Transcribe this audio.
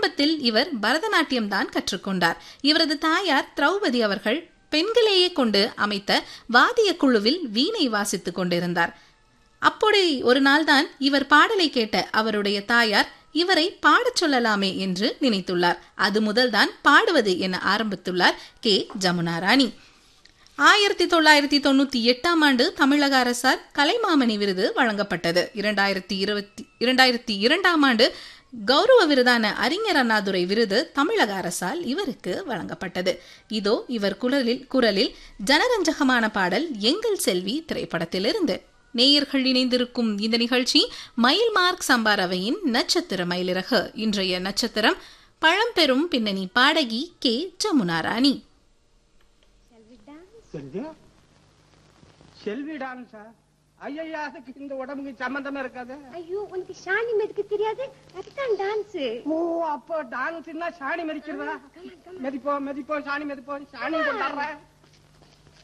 ஆரம்பத்தில் இவர் பரதநாட்டியம் தான் கற்றுக்கொண்டார் இவரது தாயார் திரௌபதி அவர்கள் பெண்களையே கொண்டு அமைத்த வாதிய குழுவில் வீணை வாசித்துக் கொண்டிருந்தார் அப்படி ஒரு நாள்தான் இவர் பாடலை கேட்ட அவருடைய தாயார் இவரை பாடச் சொல்லலாமே என்று நினைத்துள்ளார் அது முதல்தான் பாடுவது என ஆரம்பித்துள்ளார் கே ஜமுனா ராணி ஆயிரத்தி தொள்ளாயிரத்தி தொண்ணூத்தி எட்டாம் ஆண்டு தமிழக அரசால் கலைமாமணி விருது வழங்கப்பட்டது இரண்டாயிரத்தி இருபத்தி இரண்டாயிரத்தி இரண்டாம் ஆண்டு கௌரவ விருதான அறிஞர் அண்ணாதுரை விருது தமிழக அரசால் இவருக்கு வழங்கப்பட்டது இதோ இவர் குரலில் குரலில் ஜனரஞ்சகமான பாடல் எங்கள் செல்வி திரைப்படத்திலிருந்து நேயர்கள் இணைந்திருக்கும் இந்த நிகழ்ச்சி மயில் மார்க் சம்பாரவையின் நட்சத்திர மயிலிறகு இன்றைய நட்சத்திரம் பழம்பெரும் பின்னணி பாடகி கே ஜமுனா ராணி செல்வி செல்வி டான்ஸா ஐயா அதுக்கு இந்த உடம்புக்கு சம்பந்தமே இருக்காது ஐயோ உனக்கு ஷானி மெதுக்கு தெரியாது அதுதான் டான்ஸ் ஓ அப்போ டான்ஸ்னா சாணி மெதிக்கிறதா மெதிப்போம் மெதிப்போம் சாணி மெதிப்போம் சாணி கொண்டாடுறேன்